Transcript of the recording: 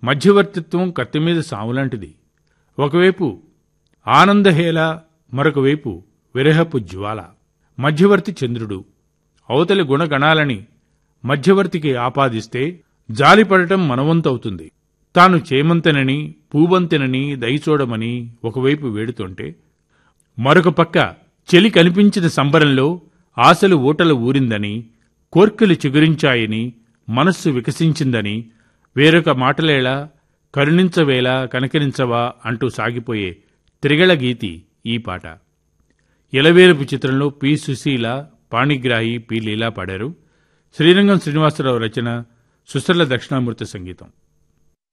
మధ్యవర్తిత్వం కత్తిమీద సాములాంటిది ఒకవైపు ఆనందహేళ మరొక వైపు విరహపు జ్వాల మధ్యవర్తి చంద్రుడు అవతలి గుణగణాలని మధ్యవర్తికి ఆపాదిస్తే జాలిపడటం మనవంతవుతుంది తాను చేమంతెనని పూవంతెనని దయచూడమని ఒకవైపు వేడుతుంటే మరొక పక్క చెలి కనిపించిన సంబరంలో ఆశలు ఊటలు ఊరిందని కోర్కెలు చిగురించాయని మనస్సు వికసించిందని వేరొక మాటలేలా కరుణించవేలా కనకరించవా అంటూ సాగిపోయే త్రిగళ గీతి ఈ పాట ఇలవేలుపు చిత్రంలో పి సుశీల పాణిగ్రాహి పి లీలా పాడారు శ్రీరంగం శ్రీనివాసరావు రచన సుసర్ల దక్షిణామూర్తి సంగీతం